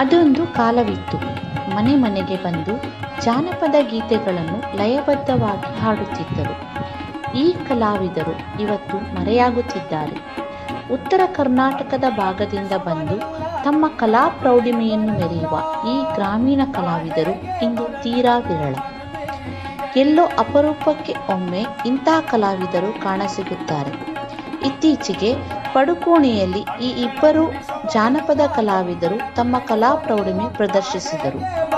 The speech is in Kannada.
ಅದೊಂದು ಕಾಲವಿತ್ತು ಮನೆ ಮನೆಗೆ ಬಂದು ಜಾನಪದ ಗೀತೆಗಳನ್ನು ಲಯಬದ್ಧವಾಗಿ ಹಾಡುತ್ತಿದ್ದರು ಈ ಕಲಾವಿದರು ಇವತ್ತು ಮರೆಯಾಗುತ್ತಿದ್ದಾರೆ ಉತ್ತರ ಕರ್ನಾಟಕದ ಭಾಗದಿಂದ ಬಂದು ತಮ್ಮ ಕಲಾ ಪ್ರೌಢಿಮೆಯನ್ನು ಮೆರೆಯುವ ಈ ಗ್ರಾಮೀಣ ಕಲಾವಿದರು ಇಂದು ತೀರಾ ವಿರಳ ಎಲ್ಲೋ ಅಪರೂಪಕ್ಕೆ ಒಮ್ಮೆ ಇಂತಹ ಕಲಾವಿದರು ಕಾಣಸಿಗುತ್ತಾರೆ ಇತ್ತೀಚೆಗೆ ಪಡುಕೋಣೆಯಲ್ಲಿ ಈ ಇಬ್ಬರು ಜಾನಪದ ಕಲಾವಿದರು ತಮ್ಮ ಕಲಾ ಪ್ರೌಢಿಮೆ ಪ್ರದರ್ಶಿಸಿದರು